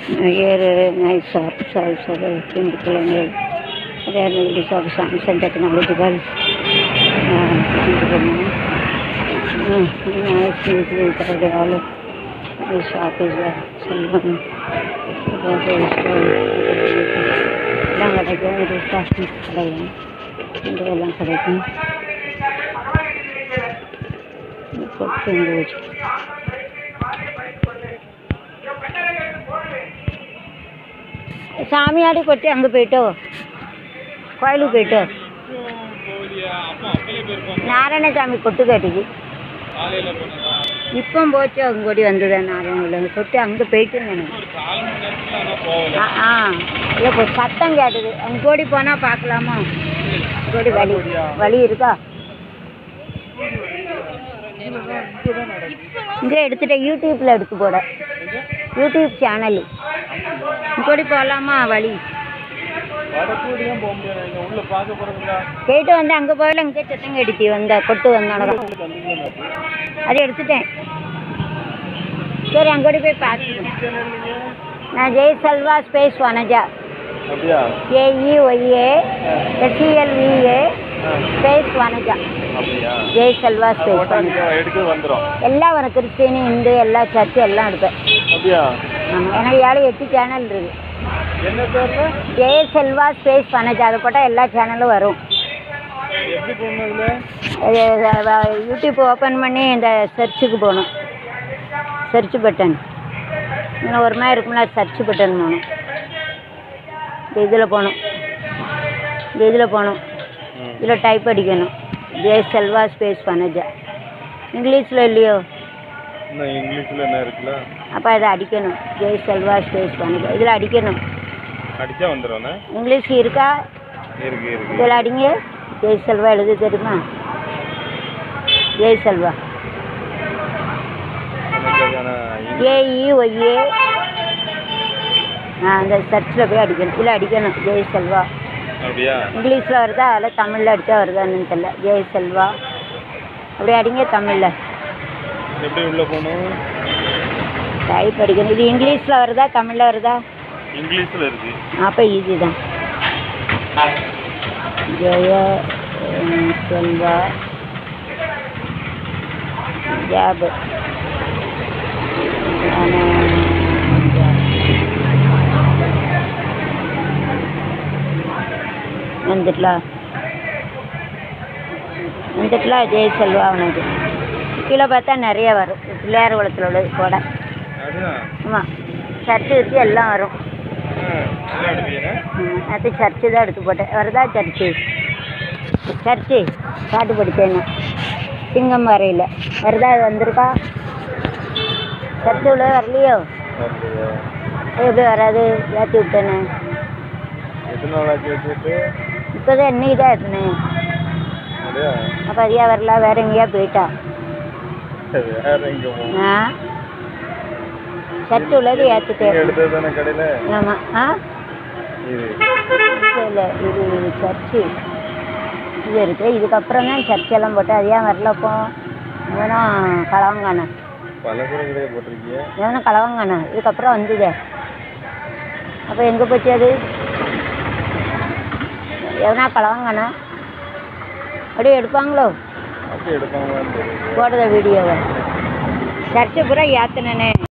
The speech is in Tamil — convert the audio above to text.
ஏறு nice sir sir sir Dindigul Reality of Science and Technological uh, uh, nice music they all the shop is there Salon எல்லாம் கிடைக்கும் இது ஃபேஷன் கடையும் இந்த எல்லாம் கிடைக்கும் கொட்டு இங்கே வச்சு சாமியாடி கொட்டி அங்கே போயிட்டோ கோயிலுக்கு போயிட்டோ நாராயணசாமி கொட்டு கட்டிக்கு இப்போ போச்சு அவங்க ஓடி வந்தது நாராயண கொட்டு அங்கே போயிட்டு எனக்கு ஆ ஆ இல்லை இப்போ சத்தம் கேட்டது அங்கே ஓடி போனால் பார்க்கலாமா ஓடி வழி வழி இருக்கா இங்கே எடுத்துட்டேன் யூடியூப்பில் எடுத்து போட யூடியூப் சேனல் இங்கோடி போகலாமா வழி வடக்கூடியும் போக முடியாது இங்க உள்ள பார்க்க போறதுங்களா போயிட்டு வந்து அங்கே போகல இங்கே சத்தம் கடிச்சி வந்த கொட்டு வந்தோட அதை எடுத்துட்டேன் சரி அங்கோடி போய் பார்த்துக்கணும் நான் ஜெய் செல்வா ஸ்பேஸ் வனஜா அப்படியா ஏஇஒய்ஏ எஸ்இஎல்விஏ ஸ்பேஸ் வனஜா அப்படியா ஜெய் செல்வா அது ஸ்பேஸ் போட்டா வனஜா இங்க எடுக்க வந்துரும் எல்லாம் வரும் கிறிஸ்டின் இந்து எல்லா சர்ச்சு எல்லாம் எடுப்பேன் அப்படியா ஆமாம் எனக்கு ஏழு எட்டு சேனல் இருக்குது என்ன பேர்ல ஜெய செல்வா ஸ்பேஸ் வனஜா அதை போட்டால் எல்லா சேனலும் வரும் எப்படி போனதுல அது, அஹ், யூடியூப் ஓப்பன் பண்ணி இந்த சர்ச்சுக்கு போகணும் சர்ச் பட்டன் இன்னும் ஒரு மாதிரி இருக்கும்ல சர்ச் பட்டன் போகணும் இந்த இதில் போகணும் இந்த இதில் போகணும் இதில் டைப் அடிக்கணும் ஜெய செல்வா ஸ்பேஸ் வனஜா இங்கிலீஷில் இல்லையோ இன்னும் இங்கிலீஷ்ல என்ன இருக்குல்ல அப்போ இதை அடிக்கணும் ஜெய் செல்வா ஸ்பேஸ் வனஜா இதில் அடிக்கணும் அடிச்சா வந்துடும் இங்கிலீஷ் இருக்கா இருக்கு இருக்கு இதில் அடிங்க ஜெய் செல்வா எழுத தெரியுமா ஜெய் செல்வா எனக்கு அதான ஏஇஒய்ஏ அந்த சர்ச்சில் போய் அடிக்கணும் இல்லை அடிக்கணும் ஜெய் செல்வா அப்படியா இங்கிலீஷில் வருதா அதில் தமிழில் அடித்தா வருதான்னு தெரியல ஜெய் செல்வா அப்படியே அடிங்க தமிழில் எப்படி உள்ள போகணும் டைப் அடிக்கணும் இது இங்கிலீஷில் வருதா தமிழில் வருதா இங்கிலீஷ்ல இருக்கு அப்போ ஈஸி தான் ஜெய அஹ், செல்வா ஜாப் வந்துட்டலாம் வந்துட்டலாம் ஜெய செல்வா அவனுக்கு கீழே பார்த்தா நிறைய வரும் பிள்ளையார் குளத்தில் உள்ளது கூட அதுதான் ஆமாம் சர்ச்சு வச்சு எல்லாம் வரும் எல்லாம் எடுப்பீங்க ம், அது சர்ச்சு தான் எடுத்து போட்டேன் வருதா சர்ச்சு சர்ச்சு பாட்டு படித்தேன்னு சிங்கம் வரையில் வருதா அது வந்திருக்கா சர்ச்சு உள்ள வரலையோ அப்படியா எப்படி வராது ஏற்றி விட்டேனே எத்தனை நாள் ஆச்சு வச்சுட்டு இப்போ தான் இன்னைக்கு தான் ஏற்றினேன் அப்படியா அப்போ அதிகா வரல வேற எங்கேயா போயிட்டா வேற எங்க போகணும் ஆ சர்ச்சு உள்ளது நீங்க ஏற்றிட்டேன் எடுத்தது தானே கடையில ஆமாம் ஆ இது இல்லை இது சர்ச்சு இது இருக்குது இதுக்கப்புறம் தான் சர்ச்செல்லாம் போட்டு அது ஏன் வரலப்போ இவனும் களவங்கானே பலசர கடையை போட்டிருக்கீங்க இவனும் களவங்கானே இதுக்கப்புறம் வந்ததே அப்போ எங்கே போச்சு அது எவனா களவங்கானே அப்படியே எடுப்பாங்களோ அப்படி எடுப்பாங்களான்னு தெரியுது போடுற வீடியோவை சர்ச்சு பூரா ஏற்றினே